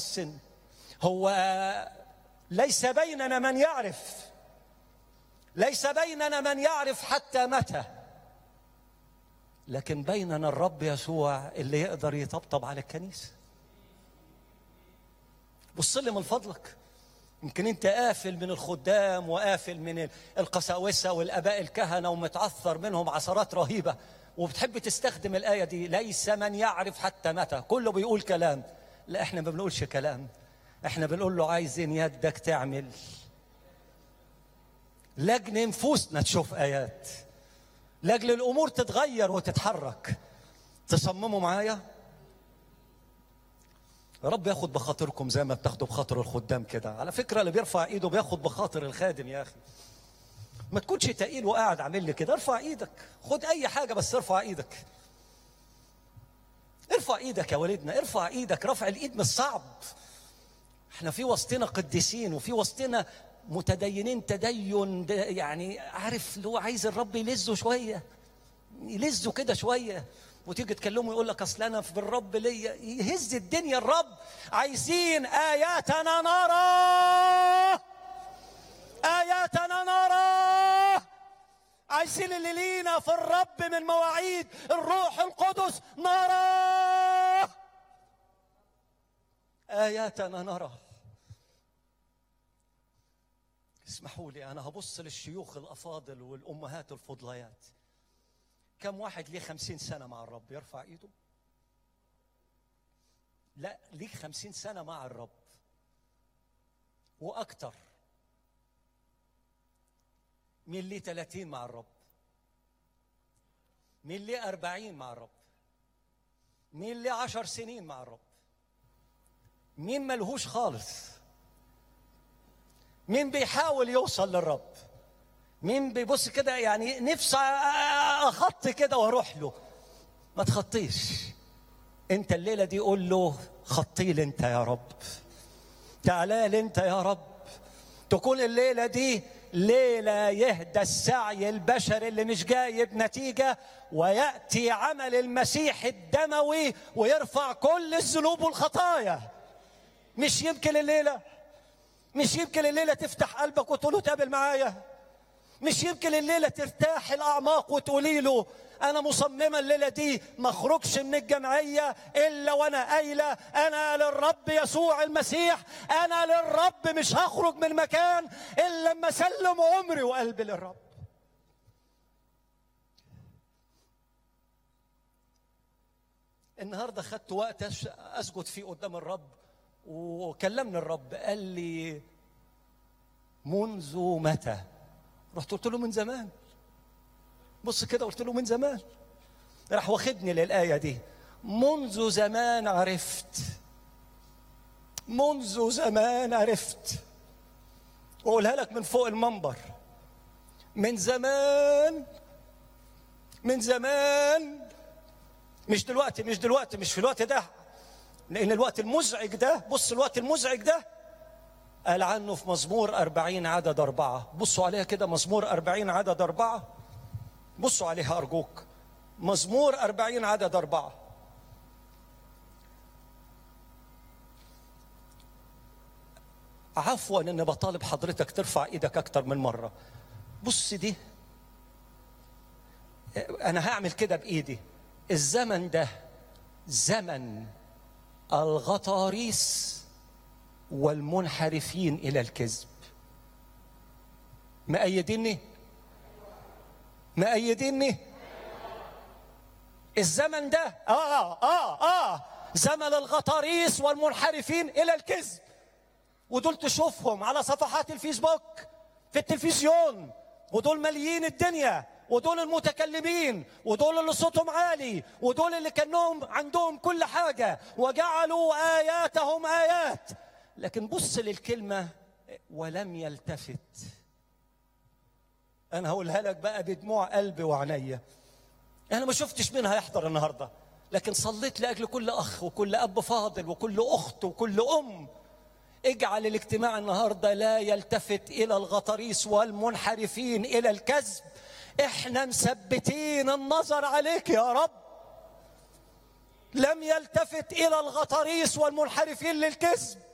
السن هو ليس بيننا من يعرف ليس بيننا من يعرف حتى متى لكن بيننا الرب يسوع اللي يقدر يطبطب على الكنيسه بص لي من فضلك يمكن انت قافل من الخدام وقافل من القساوسه والاباء الكهنه ومتعثر منهم عثرات رهيبه وبتحب تستخدم الايه دي ليس من يعرف حتى متى كله بيقول كلام لا احنا ما بنقولش كلام احنا بنقول له عايزين يدك تعمل لاجل نفوسنا تشوف ايات لاجل الامور تتغير وتتحرك تصمموا معايا رب ياخد بخاطركم زي ما بتاخدوا بخاطر الخدام كده على فكره اللي بيرفع ايده بياخد بخاطر الخادم يا اخي ما تكونش تقيل وقاعد عامل لي كده ارفع ايدك خد اي حاجه بس ارفع ايدك ارفع ايدك يا ولدنا ارفع ايدك رفع الايد مش صعب احنا في وسطنا قديسين وفي وسطنا متدينين تدين يعني عارف اللي هو عايز الرب يلزه شويه يلزه كده شويه وتيجي تكلمه يقول لك اصل انا في الرب ليا يهز الدنيا الرب عايزين اياتنا نرى اياتنا نرى عايزين اللي لينا في الرب من مواعيد الروح القدس نرى اياتنا نرى اسمحوا لي انا هبص للشيوخ الافاضل والامهات الفضليات كم واحد ليه خمسين سنة مع الرب يرفع ايده لا ليك خمسين سنة مع الرب وأكتر مين ليه تلاتين مع الرب مين ليه أربعين مع الرب مين ليه عشر سنين مع الرب مين ملهوش خالص مين بيحاول يوصل للرب مين بيبص كده يعني نفسي اخط كده واروح له ما تخطيش انت الليله دي قول له خطي لي انت يا رب تعالى لي انت يا رب تكون الليله دي ليله يهدى السعي البشري اللي مش جايب نتيجه وياتي عمل المسيح الدموي ويرفع كل الذنوب والخطايا مش يمكن الليله مش يمكن الليله تفتح قلبك وتقول له تقابل معايا مش يمكن الليلة ترتاح الأعماق وتقولي له أنا مصممة الليلة دي ما أخرجش من الجمعية إلا وأنا قايلة أنا للرب يسوع المسيح أنا للرب مش هخرج من مكان إلا لما أسلم عمري وقلبي للرب النهاردة خدت وقت أسجد فيه قدام الرب وكلمني الرب قال لي منذ متى رحت قلت له من زمان بص كده قلت له من زمان راح واخدني للآية دي منذ زمان عرفت منذ زمان عرفت وأقولها لك من فوق المنبر من زمان من زمان مش دلوقتي مش دلوقتي مش في الوقت ده لأن الوقت المزعج ده بص الوقت المزعج ده قال عنه في مزمور أربعين عدد أربعة بصوا عليها كده مزمور أربعين عدد أربعة بصوا عليها أرجوك مزمور أربعين عدد أربعة عفوا أن بطالب حضرتك ترفع إيدك أكتر من مرة بص دي أنا هعمل كده بإيدي الزمن ده زمن الغطاريس والمنحرفين الى الكذب مأيديني مأيديني الزمن ده اه اه اه زمن الغطاريس والمنحرفين الى الكذب ودول تشوفهم على صفحات الفيسبوك في التلفزيون ودول ماليين الدنيا ودول المتكلمين ودول اللي صوتهم عالي ودول اللي كانهم عندهم كل حاجه وجعلوا اياتهم ايات لكن بص للكلمة ولم يلتفت أنا هقولها لك بقى بدموع قلبي وعينيا أنا ما شفتش مين هيحضر النهاردة لكن صليت لأجل كل أخ وكل أب فاضل وكل أخت وكل أم اجعل الاجتماع النهاردة لا يلتفت إلى الغطاريس والمنحرفين إلى الكذب احنا مثبتين النظر عليك يا رب لم يلتفت الى الغطاريس والمنحرفين للكذب